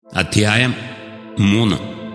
അധ്യായം മൂന്ന്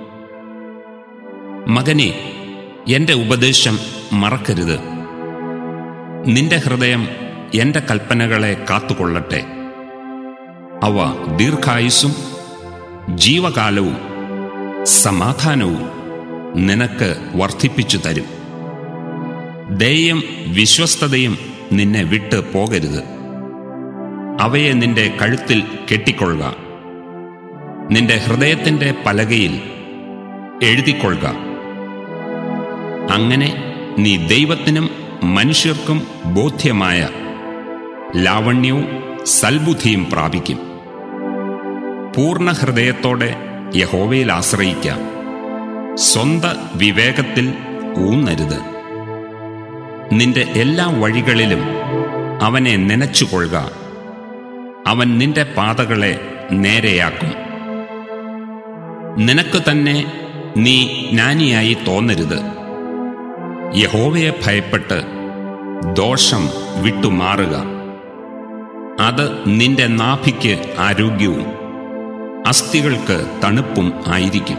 മകനെ എൻ്റെ ഉപദേശം മറക്കരുത് നിന്റെ ഹൃദയം എൻ്റെ കൽപ്പനകളെ കാത്തുകൊള്ളട്ടെ അവ ദീർഘായുസ്സും ജീവകാലവും സമാധാനവും നിനക്ക് വർദ്ധിപ്പിച്ചു തരും ദയം വിശ്വസ്തതയും നിന്നെ വിട്ട് പോകരുത് അവയെ നിന്റെ കഴുത്തിൽ കെട്ടിക്കൊള്ളുക നിന്റെ ഹൃദയത്തിൻ്റെ പലകയിൽ എഴുതിക്കൊള്ളുക അങ്ങനെ നീ ദൈവത്തിനും മനുഷ്യർക്കും ബോധ്യമായ ലാവണ്യവും സൽബുദ്ധിയും പ്രാപിക്കും പൂർണ്ണ ഹൃദയത്തോടെ യഹോവയിൽ ആശ്രയിക്കാം സ്വന്ത വിവേകത്തിൽ ഊന്നരുത് നിന്റെ എല്ലാ വഴികളിലും അവനെ നനച്ചുകൊള്ളുക അവൻ നിന്റെ പാതകളെ നേരെയാക്കും നിനക്ക് തന്നെ നീ ജ്ഞാനിയായി തോന്നരുത് യഹോവയെ ഭയപ്പെട്ട് ദോഷം വിട്ടുമാറുക അത് നിന്റെ നാഭിക്ക് ആരോഗ്യവും അസ്ഥികൾക്ക് തണുപ്പും ആയിരിക്കും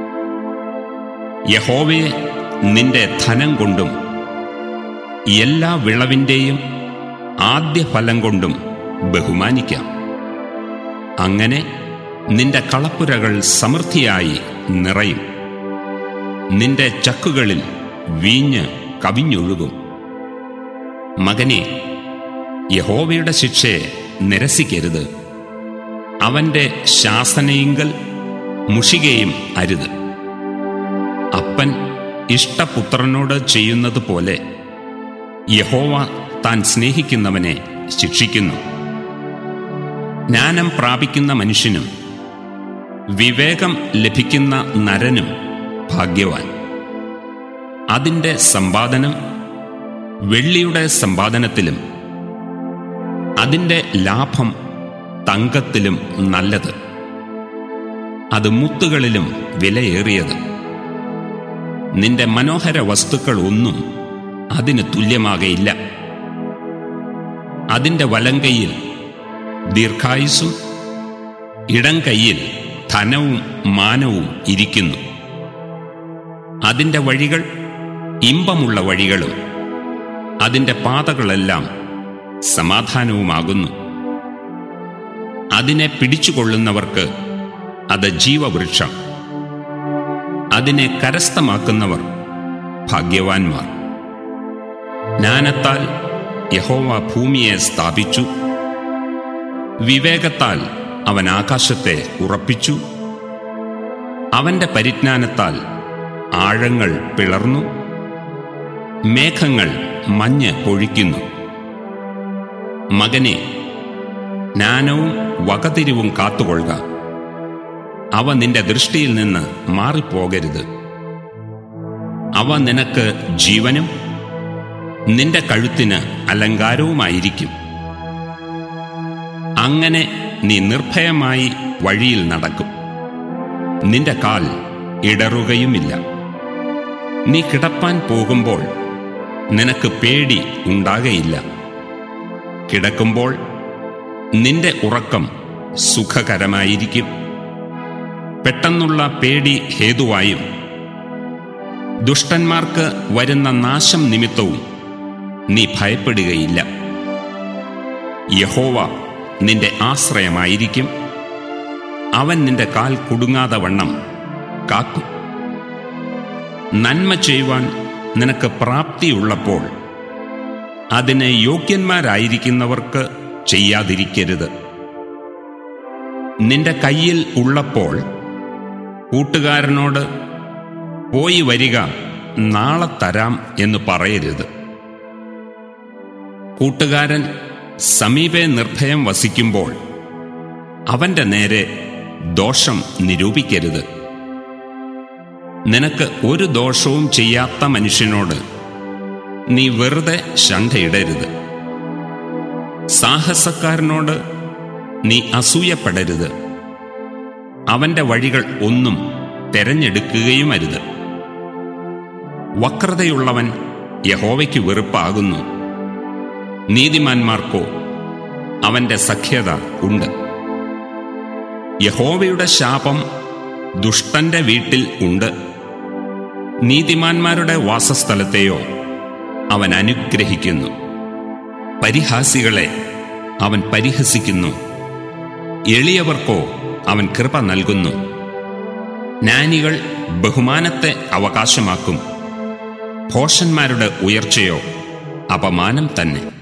യഹോവയെ നിന്റെ ധനം കൊണ്ടും എല്ലാ വിളവിൻ്റെയും ആദ്യ ഫലം കൊണ്ടും ബഹുമാനിക്കാം അങ്ങനെ നിന്റെ കളപ്പുരകൾ സമൃദ്ധിയായി നിറയും നിന്റെ ചക്കുകളിൽ വീഞ്ഞ് കവിഞ്ഞൊഴുകും മകനെ യഹോവയുടെ ശിക്ഷയെ നിരസിക്കരുത് അവന്റെ ശാസനയിങ്കൽ മുഷികയും അരുത് അപ്പൻ ഇഷ്ടപുത്രനോട് ചെയ്യുന്നത് പോലെ യഹോവ താൻ സ്നേഹിക്കുന്നവനെ ശിക്ഷിക്കുന്നു ജ്ഞാനം പ്രാപിക്കുന്ന മനുഷ്യനും വിവേകം ലഭിക്കുന്ന നരനും ഭാഗ്യവാൻ അതിൻ്റെ സമ്പാദനം വെള്ളിയുടെ സമ്പാദനത്തിലും അതിൻ്റെ ലാഭം തങ്കത്തിലും നല്ലത് അത് മുത്തുകളിലും വിലയേറിയത് നിന്റെ മനോഹര വസ്തുക്കൾ ഒന്നും അതിന് തുല്യമാകയില്ല അതിൻ്റെ വലങ്കയിൽ ദീർഘായുസ്സും ഇടം കൈയിൽ ധനവും മാനവും ഇരിക്കുന്നു അതിൻ്റെ വഴികൾ ഇമ്പമുള്ള വഴികളും അതിൻ്റെ പാതകളെല്ലാം സമാധാനവുമാകുന്നു അതിനെ പിടിച്ചുകൊള്ളുന്നവർക്ക് അത് ജീവവൃക്ഷം അതിനെ കരസ്ഥമാക്കുന്നവർ ഭാഗ്യവാന്മാർ ജ്ഞാനത്താൽ യഹോവ ഭൂമിയെ സ്ഥാപിച്ചു വിവേകത്താൽ അവൻ ആകാശത്തെ ഉറപ്പിച്ചു അവന്റെ പരിജ്ഞാനത്താൽ ആഴങ്ങൾ പിളർന്നു മേഘങ്ങൾ മഞ്ഞ് പൊഴിക്കുന്നു മകനെ ജ്ഞാനവും വകതിരിവും കാത്തുകൊള്ളുക അവ നിന്റെ ദൃഷ്ടിയിൽ നിന്ന് മാറിപ്പോകരുത് അവ നിനക്ക് ജീവനും നിന്റെ കഴുത്തിന് അലങ്കാരവുമായിരിക്കും അങ്ങനെ നീ നിർഭയമായി വഴിയിൽ നടക്കും നിന്റെ കാൽ ഇടറുകയുമില്ല നീ കിടപ്പാൻ പോകുമ്പോൾ നിനക്ക് പേടി ഉണ്ടാകയില്ല കിടക്കുമ്പോൾ നിന്റെ ഉറക്കം സുഖകരമായിരിക്കും പെട്ടെന്നുള്ള പേടി ഹേതുവായും ദുഷ്ടന്മാർക്ക് വരുന്ന നാശം നിമിത്തവും നീ ഭയപ്പെടുകയില്ല യഹോവ നിന്റെ ആശ്രയമായിരിക്കും അവൻ നിന്റെ കാൽ കുടുങ്ങാതെ വണ്ണം കാക്കും നന്മ ചെയ്യുവാൻ നിനക്ക് പ്രാപ്തിയുള്ളപ്പോൾ അതിന് യോഗ്യന്മാരായിരിക്കുന്നവർക്ക് ചെയ്യാതിരിക്കരുത് നിന്റെ കയ്യിൽ ഉള്ളപ്പോൾ കൂട്ടുകാരനോട് പോയി വരിക നാളെ തരാം എന്ന് പറയരുത് കൂട്ടുകാരൻ സമീപെ നിർഭയം വസിക്കുമ്പോൾ അവന്റെ നേരെ ദോഷം നിരൂപിക്കരുത് നിനക്ക് ഒരു ദോഷവും ചെയ്യാത്ത മനുഷ്യനോട് നീ വെറുതെ ശണ്ഠയിടരുത് സാഹസക്കാരനോട് നീ അസൂയപ്പെടരുത് അവന്റെ വഴികൾ ഒന്നും തെരഞ്ഞെടുക്കുകയും അരുത് വക്രതയുള്ളവൻ യഹോവയ്ക്ക് വെറുപ്പാകുന്നു നീതിമാന്മാർക്കോ അവന്റെ സഖ്യത ഉണ്ട് യഹോവയുടെ ശാപം ദുഷ്ടന്റെ വീട്ടിൽ ഉണ്ട് നീതിമാന്മാരുടെ വാസസ്ഥലത്തെയോ അവൻ അനുഗ്രഹിക്കുന്നു പരിഹാസികളെ അവൻ പരിഹസിക്കുന്നു എളിയവർക്കോ അവൻ കൃപ നൽകുന്നു ജ്ഞാനികൾ ബഹുമാനത്തെ അവകാശമാക്കും ഭോഷന്മാരുടെ ഉയർച്ചയോ അപമാനം തന്നെ